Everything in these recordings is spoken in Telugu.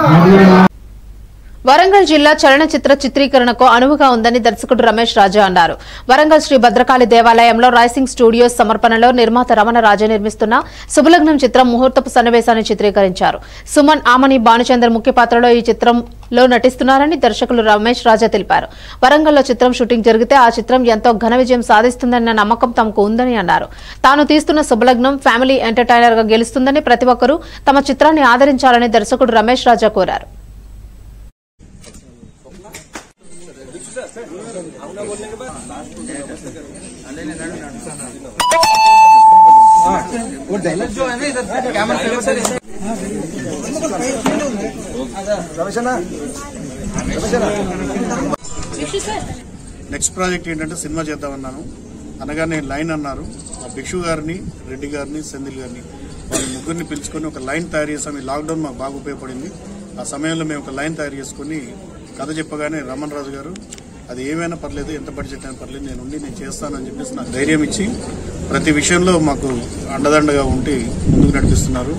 వరంగల్ జిల్లా చలనచిత్ర చిత్రీకరణకు అనువుగా ఉందని దర్శకుడు రమేష్ రాజా అన్నారు వరంగల్ శ్రీ భద్రకాళి దేవాలయంలో రైసింగ్ స్టూడియోస్ సమర్పణలో నిర్మాత రమణ రాజా నిర్మిస్తున్న శుభలగ్నం చిత్రం ముహూర్తపు సన్నివేశాన్ని చిత్రీకరించారు సుమన్ ఆమని భానుచందర్ ముఖ్య పాత్రలో ఈ చిత్రంలో నటిస్తున్నారని దర్శకులు రమేష్ రాజా తెలిపారు వరంగల్లో చిత్రం షూటింగ్ జరిగితే ఆ చిత్రం ఎంతో ఘన విజయం సాధిస్తుందన్న నమ్మకం తమకు ఉందని అన్నారు తాను తీస్తున్న శుభలగ్నం ఫ్యామిలీ ఎంటర్టైనర్ గా గెలుస్తుందని ప్రతి ఒక్కరూ తమ చిత్రాన్ని ఆదరించాలని దర్శకుడు రమేష్ రాజా కోరారు నెక్స్ట్ ప్రాజెక్ట్ ఏంటంటే సినిమా చేద్దామన్నాను అనగా నేను లైన్ అన్నారు ఆ భిక్షు గారిని రెడ్డి గారిని సెందిల్ గారిని వాళ్ళ ముగ్గురిని పిలుచుకొని ఒక లైన్ తయారు చేసాం ఈ లాక్డౌన్ మాకు బాగా ఉపయోగపడింది ఆ సమయంలో మేము ఒక లైన్ తయారు చేసుకొని కథ చెప్పగానే రమణ్ రాజు గారు అది ఏమైనా పర్లేదు ఎంత బడ్జెట్ అయినా పర్లేదు నేను ఉండి నేను చేస్తానని చెప్పేసి నాకు ధైర్యం ఇచ్చి ప్రతి విషయంలో మాకు అండదండగా ఉండి ముందుకు నడిపిస్తున్నారు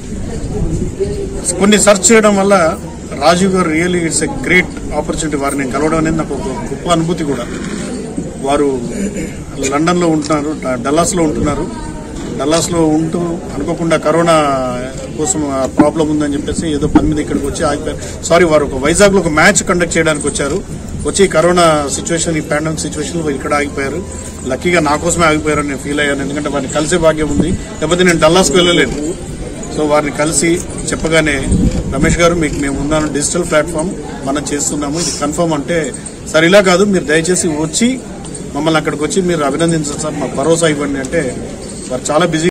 కొన్ని సెర్చ్ చేయడం వల్ల Rajeev garu really it's a great opportunity వారిని నేను కలవడం అనేది నాకు ఒక గొప్ప అనుభూతి కూడా వారు లండన్ లో ఉంటున్నారు డల్లాస్ లో ఉంటున్నారు డల్లాస్ లో ఉంటూ అనుకోకుండా కరోనా కోసం ప్రాబ్లం ఉందని చెప్పేసి ఏదో పని మీద ఇక్కడికి వచ్చి ఆగిపోయారు సారీ వారు ఒక వైజాగ్ లో ఒక మ్యాచ్ కండక్ట్ చేయడానికి వచ్చారు వచ్చి ఈ కరోనా సిచ్యువేషన్ ఈ పాండమిక్ సిచ్యువేషన్ లో ఇక్కడ ఆగిపోయారు లక్కీగా నా కోసమే ఆగిపోయారు నేను ఫీల్ అయ్యాను ఎందుకంటే వారిని కలిసే భాగ్యం ఉంది లేకపోతే నేను డల్లాస్కి వెళ్ళలేను సో వారిని కలిసి చెప్పగానే రమేష్ గారు మీకు మేము ఉన్నాను డిజిటల్ ప్లాట్ఫామ్ మనం చేస్తున్నాము ఇది కన్ఫర్మ్ అంటే సార్ ఇలా కాదు మీరు దయచేసి వచ్చి మమ్మల్ని అక్కడికి వచ్చి మీరు అభినందించండి సార్ మాకు భరోసా ఇవ్వండి అంటే వారు చాలా బిజీ